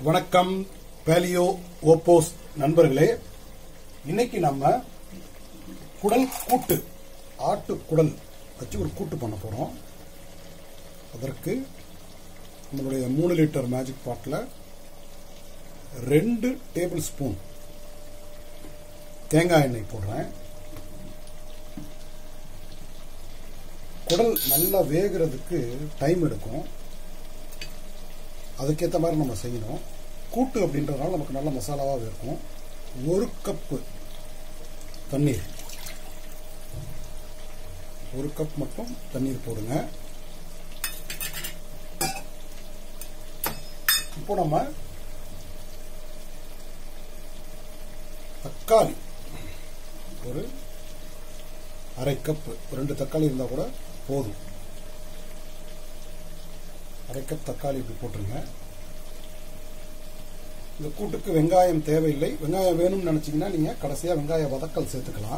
வணக்கம் பேலியோ ஓப்போஸ் நண்பர்களே இன்னைக்கு நம்ம குடல் கூட்டு ஆட்டு குடல் வச்சு ஒரு கூட்டு பண்ண போறோம் அதற்கு நம்மளுடைய மூணு லிட்டர் மேஜிக் பாட்டில் ரெண்டு டேபிள் ஸ்பூன் தேங்காய் எண்ணெய் போடுறேன் குடல் நல்லா வேகிறதுக்கு டைம் எடுக்கும் அதுக்கேற்ற மாதிரி நம்ம செய்யணும் கூட்டு அப்படின்றதுனால நமக்கு நல்ல மசாலாவாக இருக்கும் ஒரு கப்பு தண்ணீர் ஒரு கப் மட்டும் தண்ணீர் போடுங்க இப்போ நம்ம தக்காளி ஒரு அரை கப் ரெண்டு தக்காளி இருந்தால் கூட போதும் அரை கப் தக்காளி இப்படி போட்டுருங்க இந்த கூட்டுக்கு வெங்காயம் தேவையில்லை வெங்காயம் வேணும்னு நினைச்சீங்கன்னா நீங்க கடைசியா வெங்காய வதக்கல் சேர்த்துக்கலாம்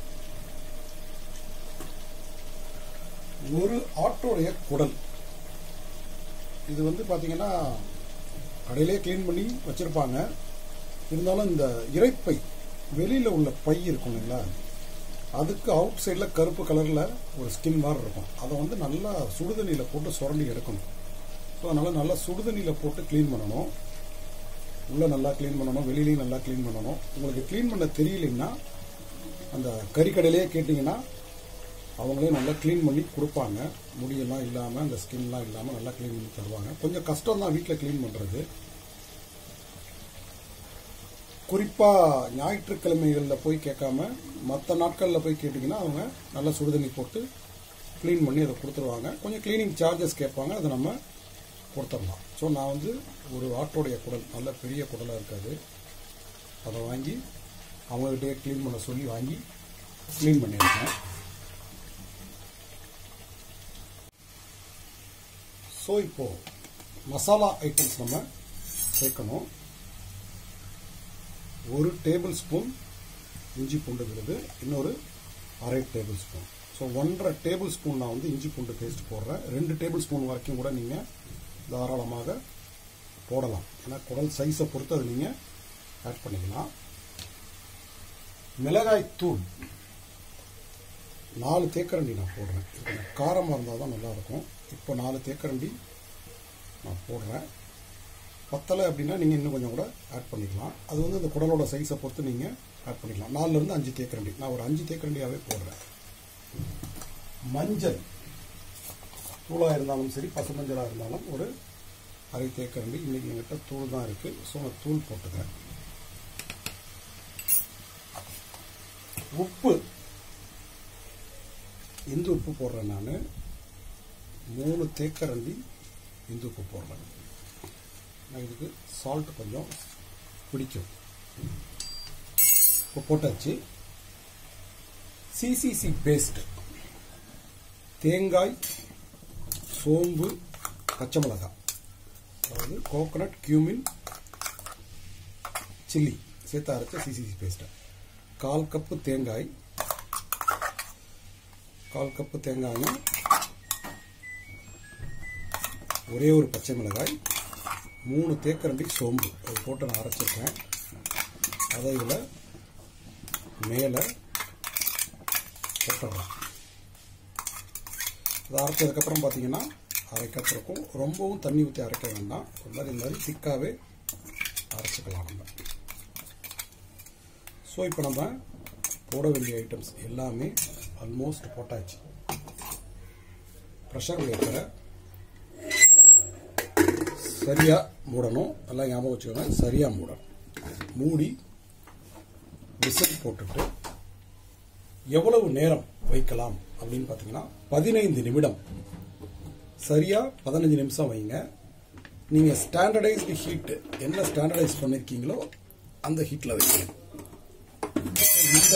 ஒரு ஆட்டோடைய குடல் இது வந்து பாத்தீங்கன்னா கடையிலே கிளீன் பண்ணி வச்சிருப்பாங்க இருந்தாலும் இந்த இறைப்பை வெளியில உள்ள பை இருக்கும் இல்லைங்களா அதுக்கு அவுட் சைடில் கருப்பு கலரில் ஒரு ஸ்கின் மாதிரி இருக்கும் அதை வந்து நல்லா சுடுதண்ணியில் போட்டு சுரண்டி எடுக்கணும் ஸோ அதனால் நல்லா சுடுதண்ணியில் போட்டு க்ளீன் பண்ணணும் உள்ளே நல்லா க்ளீன் பண்ணணும் வெளியிலையும் நல்லா க்ளீன் பண்ணணும் உங்களுக்கு க்ளீன் பண்ண தெரியலைன்னா அந்த கறிக்கடையிலேயே கேட்டிங்கன்னா அவங்களே நல்லா க்ளீன் பண்ணி கொடுப்பாங்க முடியெல்லாம் இல்லாமல் அந்த ஸ்கின்லாம் இல்லாமல் நல்லா க்ளீன் பண்ணி தருவாங்க கொஞ்சம் கஷ்டம் தான் வீட்டில் க்ளீன் பண்ணுறது குறிப்பாக ஞாயிற்றுக்கிழமைகளில் போய் கேட்காம மற்ற நாட்களில் போய் கேட்டிங்கன்னா அவங்க நல்லா சுடுதண்ணி போட்டு க்ளீன் பண்ணி அதை கொடுத்துருவாங்க கொஞ்சம் க்ளீனிங் சார்ஜஸ் கேட்பாங்க அதை நம்ம கொடுத்துடலாம் ஸோ நான் வந்து ஒரு ஆட்டோடைய குடல் நல்ல பெரிய குடலாக இருக்காது அதை வாங்கி அவங்ககிட்டயே க்ளீன் பண்ண சொல்லி வாங்கி க்ளீன் பண்ணியிருக்கேன் ஸோ இப்போது மசாலா ஐட்டம்ஸ் நம்ம சேர்க்கணும் ஒரு டேபிள் ஸ்பூன் இஞ்சி பூண்டு விழுது இன்னொரு அரை டேபிள் ஸ்பூன் ஸோ ஒன்றரை டேபிள் ஸ்பூன் நான் வந்து இஞ்சி பூண்டு பேஸ்ட் போடுறேன் ரெண்டு டேபிள் ஸ்பூன் வரைக்கும் கூட நீங்கள் தாராளமாக போடலாம் ஏன்னா குடல் சைஸை பொறுத்து அதை நீங்கள் ஆட் பண்ணிக்கலாம் மிளகாய் தூள் நாலு தேக்கரண்டி நான் போடுறேன் இது கொஞ்சம் காரமாக இருந்தால் தான் நல்லாயிருக்கும் இப்போ நாலு தேக்கரண்டி நான் போடுறேன் பத்தலை அப்படின்னா நீங்கள் இன்னும் கொஞ்சம் கூட ஆட் பண்ணிக்கலாம் அது வந்து இந்த குடலோட சைஸை பொறுத்து நீங்கள் ஆட் பண்ணிக்கலாம் நாலுலேருந்து அஞ்சு தேக்கரண்டி நான் ஒரு அஞ்சு தேக்கரண்டியாகவே போடுறேன் மஞ்சள் தூளாக இருந்தாலும் சரி பசுமஞ்சளாக இருந்தாலும் ஒரு அரை தேக்கரண்டி இன்னைக்கு எங்கிட்ட தூள் தான் இருக்குது ஸோ நான் தூள் போட்டுக்கிறேன் உப்பு இந்து உப்பு போடுறேன் நான் மூணு தேக்கரண்டி இந்து உப்பு போடுறேன் நான் இதுக்கு சால்ட் கொஞ்சம் பிடிக்கும் இப்போ போட்டாச்சு சிசிசி பேஸ்ட் தேங்காய் சோம்பு பச்சை மிளகாய் அதாவது கோகனட் கியூமின் சில்லி சேர்த்து அரைச்ச சிசிசி பேஸ்ட்டை கால் கப்பு தேங்காய் கால் கப்பு தேங்காயும் ஒரே ஒரு பச்சை மிளகாய் மூணு தேக்கரண்டி சோம்பு அது போட்டு நான் அரைச்சிருக்கேன் அதை இதில் மேலே போட்டுடலாம் அதை அரைச்சதுக்கப்புறம் பார்த்தீங்கன்னா அரை கப் இருக்கும் ரொம்பவும் தண்ணி ஊற்றி அரைக்க வேண்டாம் ஒரு மாதிரி இந்த மாதிரி திக்காகவே அரைச்சிக்கலாம் நம்ம ஸோ இப்போ நம்ம போட வேண்டிய ஐட்டம்ஸ் எல்லாமே ஆல்மோஸ்ட் போட்டாச்சு ப்ரெஷர் வேக்கரை சரியா மூடணும் நல்லா ஞாபகம் வச்சுக்கோங்க சரியா மூடணும் மூடி விசில் போட்டுட்டு எவ்வளவு நேரம் வைக்கலாம் அப்படின்னு பார்த்தீங்கன்னா பதினைந்து நிமிடம் சரியா பதினஞ்சு நிமிஷம் வைங்க நீங்க ஸ்டாண்டர்டைஸ்டு ஹீட் என்ன ஸ்டாண்டர்டைஸ் பண்ணிருக்கீங்களோ அந்த ஹீட்ல வைங்க இந்த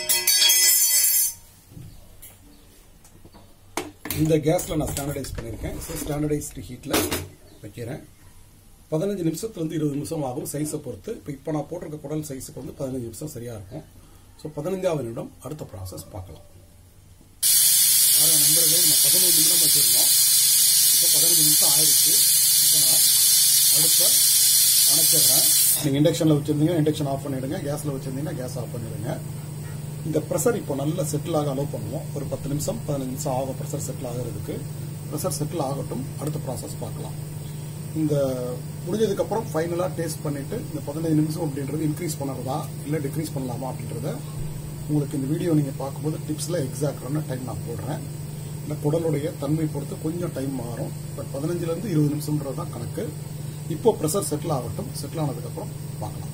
இந்த கேஸ்ல நான் ஸ்டாண்டர்டைஸ் பண்ணியிருக்கேன் ஸோ ஸ்டாண்டர்டைஸ்டு ஹீட்ல வைக்கிறேன் பதினஞ்சு நிமிஷத்துலேருந்து இருபது நிமிஷம் ஆகும் சைஸை பொறுத்து இப்போ இப்போ நான் போட்டிருக்க குடல் சைஸுக்கு வந்து பதினஞ்சு நிமிஷம் சரியாக இருக்கும் ஸோ பதினஞ்சாவது நிமிடம் அடுத்த ப்ராசஸ் பார்க்கலாம் நண்பர்களே நம்ம பதினஞ்சு நிமிடம் வச்சுருந்தோம் இப்போ பதினஞ்சு நிமிஷம் ஆயிடுச்சு இப்போ நான் அடுப்பை அணைச்சிடுறேன் நீங்கள் இண்டக்ஷனில் வச்சுருந்தீங்கன்னா இண்டக்ஷன் ஆஃப் பண்ணிவிடுங்க கேஸில் வச்சுருந்தீங்கன்னா கேஸ் ஆஃப் பண்ணிவிடுங்க இந்த ப்ரெஷர் இப்போ நல்லா செட்டில் ஆக அலோவ் பண்ணுவோம் ஒரு பத்து நிமிஷம் பதினஞ்சு நிமிஷம் ஆகும் ப்ரெஷர் செட்டில் ஆகிறதுக்கு ப்ரெஷர் செட்டில் ஆகட்டும் அடுத்த ப்ராசஸ் பார்க்கலாம் இந்த முடிஞ்சதுக்கப்புறம் ஃபைனலாக டேஸ்ட் பண்ணிவிட்டு இந்த பதினஞ்சு நிமிஷம் அப்படின்றது இன்க்ரீஸ் பண்ணுறதா இல்லை டிக்ரீஸ் பண்ணலாமா அப்படின்றத உங்களுக்கு இந்த வீடியோ நீங்கள் பார்க்கும்போது டிப்ஸில் எக்ஸாக்டான டைம் நான் போடுறேன் இந்த குடலுடைய தன்மை பொறுத்து கொஞ்சம் டைம் மாறும் பட் பதினஞ்சுலேருந்து இருபது நிமிஷம்ன்றது தான் கணக்கு இப்போ ப்ரெஷர் செட்டில் ஆகட்டும் செட்டில் ஆனதுக்கப்புறம் பார்க்கலாம்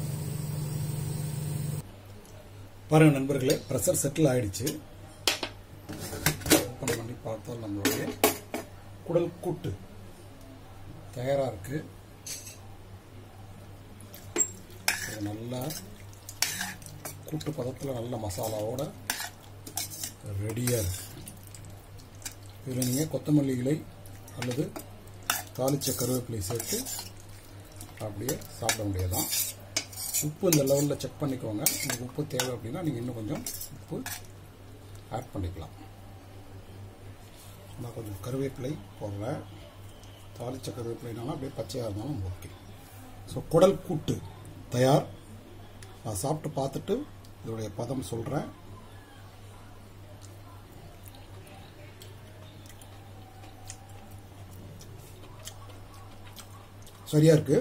பாருங்க நண்பர்களே ப்ரெஷர் செட்டில் ஆயிடுச்சு ஓப்பன் பண்ணி பார்த்தால் நம்மளுடைய குடல் கூட்டு தயாராக இருக்கு இது நல்லா கூட்டு பதத்தில் நல்ல மசாலாவோட ரெடியாக இருக்கு இதில் நீங்கள் கொத்தமல்லி இலை அல்லது தாளிச்ச கருவேப்பிலை சேர்த்து அப்படியே சாப்பிட வேண்டியதுதான் உப்பு இந்த லெவலில் செக் பண்ணிக்கோங்க உங்களுக்கு உப்பு தேவை அப்படின்னா நீங்கள் இன்னும் கொஞ்சம் உப்பு ஆட் பண்ணிக்கலாம் நான் கொஞ்சம் கருவேப்பிலை போடுறேன் தாளிச்ச கருவேப்பிலைனாலும் அப்படியே பச்சையாக இருந்தாலும் ஓகே ஸோ குடல் கூட்டு தயார் நான் சாப்பிட்டு பார்த்துட்டு இதோடைய பதம் சொல்கிறேன் சரியாக இருக்குது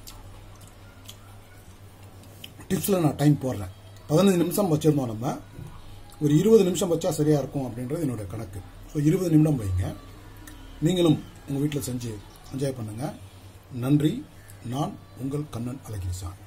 டிப்ஸில் நான் டைம் போடுறேன் பதினஞ்சு நிமிஷம் வச்சுருந்தோம் நம்ம ஒரு இருபது நிமிஷம் வச்சா சரியாக இருக்கும் அப்படின்றது என்னுடைய கணக்கு ஸோ இருபது நிமிடம் வைங்க நீங்களும் உங்கள் வீட்டில் செஞ்சு என்ஜாய் பண்ணுங்கள் நன்றி நான் உங்கள் கண்ணன் அழகிரிசான்